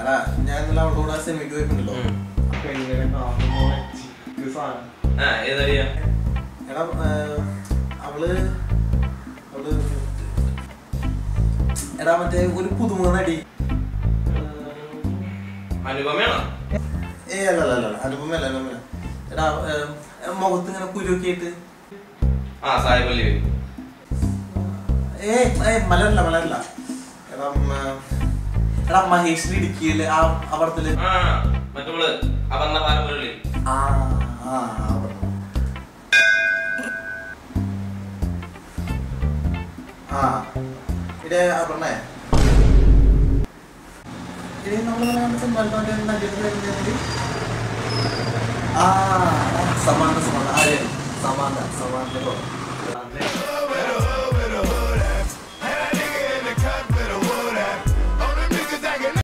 എടാ ഞാൻ ഇന്നലെ അവളുടെ കൂടെ സിനിമയ്ക്ക് പോയിട്ടുണ്ടല്ലോ ഉം. ആ പെണ്ണിനെ കാണുമ്പോൾ ചിക്ക് സാധനം ആ ഏതടിയാ എടാ ഏർ, അവള് അവള് എടാ മറ്റേ ഒരു പുതുമുഖ നടി അനുപമയാണോ ഏ അല്ല അല്ല അല്ല അനുപമല്ല അനുപമല്ല എടാ ഏർ, മുഖത്ത് ഇങ്ങനെ കുരുവൊക്കെ ആയിട്ട് ആ സായിപ്പള്ളി ഏ ഏ മലരല്ല മലരല്ല എടാ ഉം, എടാ മഹേഷിന്റെ ഇടുക്കിയില് ആ ആ പടത്തില് ആ മറ്റുള്ള് അപർണ പാലമുരളി ആ ആ ആ പടം. ആ ഇടെ പറഞ്ഞേ ഇനി നമ്മള് മലബാറിന്റെ നടിയുടെ പേര് എന്തായിരുന്നു? ആ സമാന സമാന ആര്യ സമാന സമാന